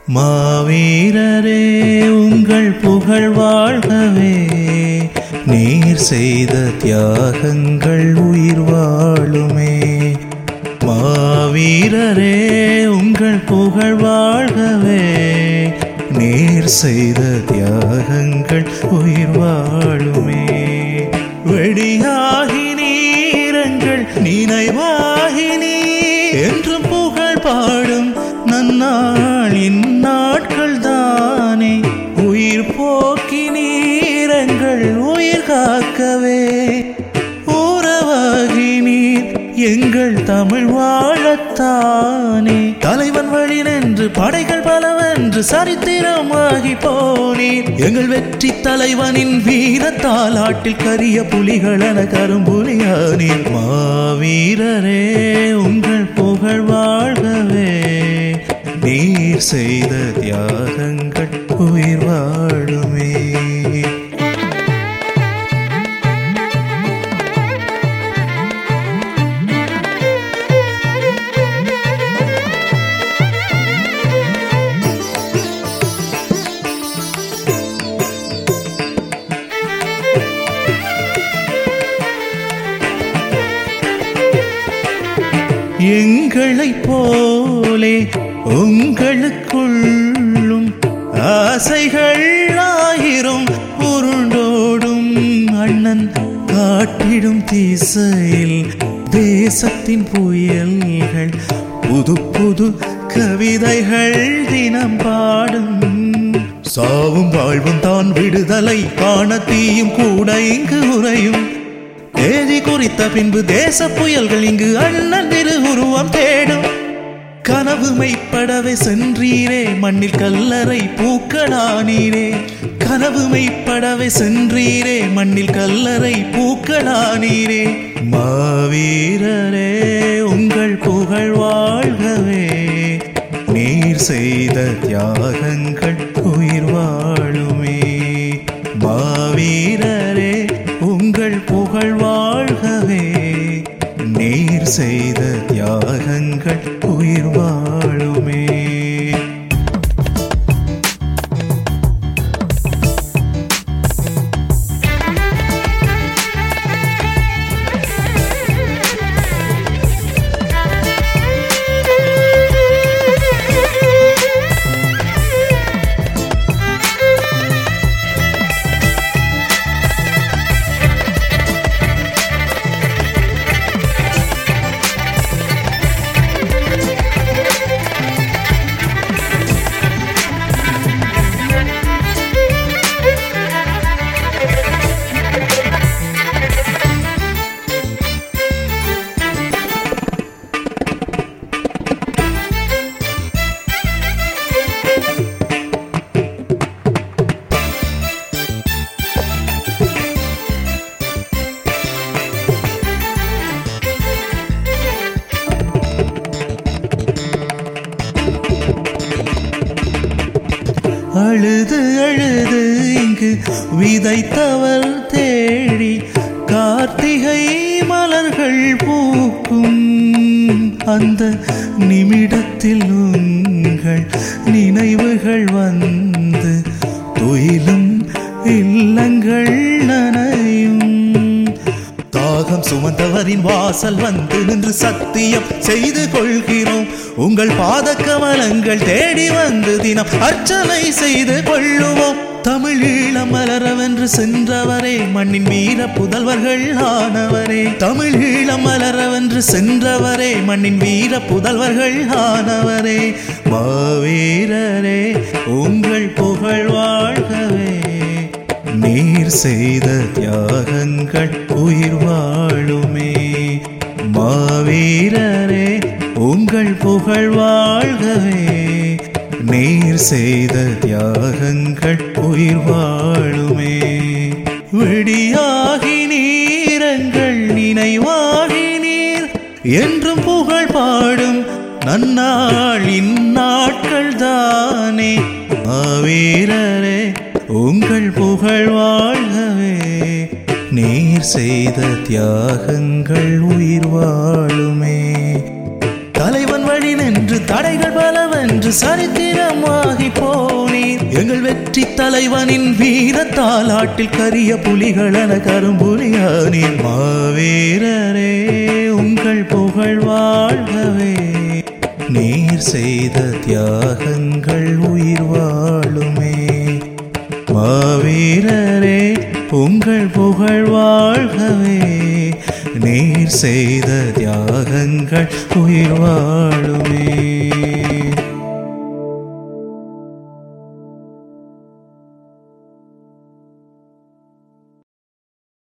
மாவீரரே உங்கள் புகழ் வாழ்கவே நீர் செய்த தியாகங்கள் உயிர் வாழுமே மாவீரரே உங்கள் புகழ் வாழ்கவே நீர் செய்த தியாகங்கள் உயிர் வாழுமே வெடியாகி நீரங்கள் நினைவாகி நீ என்றும் புகழ் பாடும் நன்னாள் இந்நாட்கள் தானே உயிர் போக்கி நீரங்கள் உயிர் காக்கவே உறவாகி நீர் எங்கள் தமிழ் வாழத்தானே தலைவன் வழி நின்று படைகள் பலவென்று சரித்திரமாகி போனீர் எங்கள் வெற்றி தலைவனின் வீரத்தால் ஆட்டில் கரிய புலிகளென கரும்புலியானீர் மாவீரரே உங்கள் புகழ் வாழ்கவே நீர் செய்த தியாகங்கள் உயிர் வாழுமே எங்களைப் போலே உங்களுக்குள்ளும் ஆசைகள் ஆயிரம் உருண்டோடும் அண்ணன் காட்டிடும் திசையில் தேசத்தின் புயல்கள் புது புது கவிதைகள் தினம் பாடும் சாவும் வாழ்வும் தான் விடுதலை காண தீயும் கூட இங்கு உறையும் தேதி குறித்த பின்பு தேச புயல்கள் இங்கு அண்ணன் திரு உருவம் தேடும் கனவு மெய்ப்படவே சென்றீரே மண்ணில் கல்லறை பூக்களானீரே கனவு மெய்ப்படவே சென்றீரே மண்ணில் கல்லறை பூக்களானீரே மாவீரரே உங்கள் புகழ் வாழ்கவே நீர் செய்த தியாகங்கள் உயிர் வாழுமே மாவீரரே உங்கள் புகழ் வாழ்கவே நீர் செய்த தியாகங்கள் உயிர் வாழுமே அழுது அழுது இங்கு விதைத்தவர் தேடி கார்த்திகை மலர்கள் பூக்கும் அந்த நிமிடத்தில் உங்கள் நினைவுகள் வந்து துயிலும் இல்லங்கள் நனையும் தாகம் சுமந்தவரின் வாசல் வந்து நின்று சத்தியம் செய்து கொள்கிறோம் உங்கள் பாத கமலங்கள் தேடி வந்து தினம் அர்ச்சனை செய்து கொள்ளுவோம் தமிழ் ஈழம் மலரவென்று சென்றவரே மண்ணின் வீர புதல்வர்கள் ஆனவரே தமிழ் ஈழம் மலரவென்று சென்றவரே மண்ணின் வீர புதல்வர்கள் ஆனவரே மாவீரரே உங்கள் புகழ் வாழ்கவே நீர் செய்த தியாகங்கள் உயிர் வாழுமே மாவீரரே உங்கள் புகழ் வாழ்கவே நீர் செய்த தியாகங்கள் உயிர் வாழுமே வெடியாகி நீரங்கள் நினைவாகி நீர் என்றும் புகழ் பாடும் நன்னாள் இந்நாட்கள் தானே மாவீரரே உங்கள் புகழ் வாழ்கவே நீர் செய்த தியாகங்கள் உயிர் வாழுமே தலைவன் வழி நின்று தடைகள் பலவென்று சரித்திரமாகி போனீர் எங்கள் வெற்றி தலைவனின் வீரத்தால் ஆட்டில் கரிய புலிகளென கரும்புலியானீர் மாவீரரே உங்கள் புகழ் வாழ்கவே நீர் செய்த தியாகங்கள் உயிர் வாழுமே மாவீரரே உங்கள் புகழ் வாழ்கவே நீர் செய்த தியாகங்கள் உயிர் வாழுமே